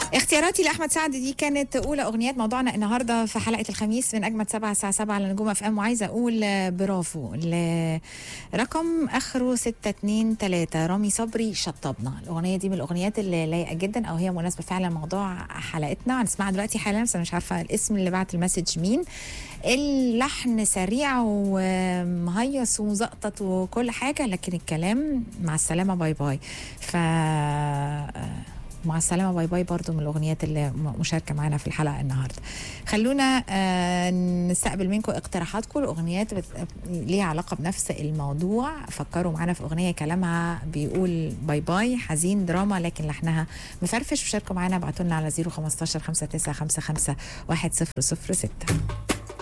اختياراتي لاحمد سعد دي كانت اولى اغنيات موضوعنا النهارده في حلقه الخميس من اجمد سبعة الساعه 7 على نجوم اف ام وعايزه اقول آه، برافو لرقم اخره 623 رامي صبري شطبنا الاغنيه دي من الاغنيات اللي لايقه جدا او هي مناسبه فعلا لموضوع حلقتنا هنسمعها دلوقتي حالا بس انا مش عارفه الاسم اللي بعت المسج مين اللحن سريع ومهيص ومزقطط وكل حاجه لكن الكلام مع السلامه باي باي ف مع السلامة باي باي برضو من الأغنيات اللي م- مشاركة معنا في الحلقة النهاردة خلونا آه، نستقبل منكم اقتراحاتكم لأغنيات بت... ليها علاقة بنفس الموضوع فكروا معنا في أغنية كلامها بيقول باي باي حزين دراما لكن لحنها مفرفش وشاركوا معنا ابعتوا لنا على 015 5955 1006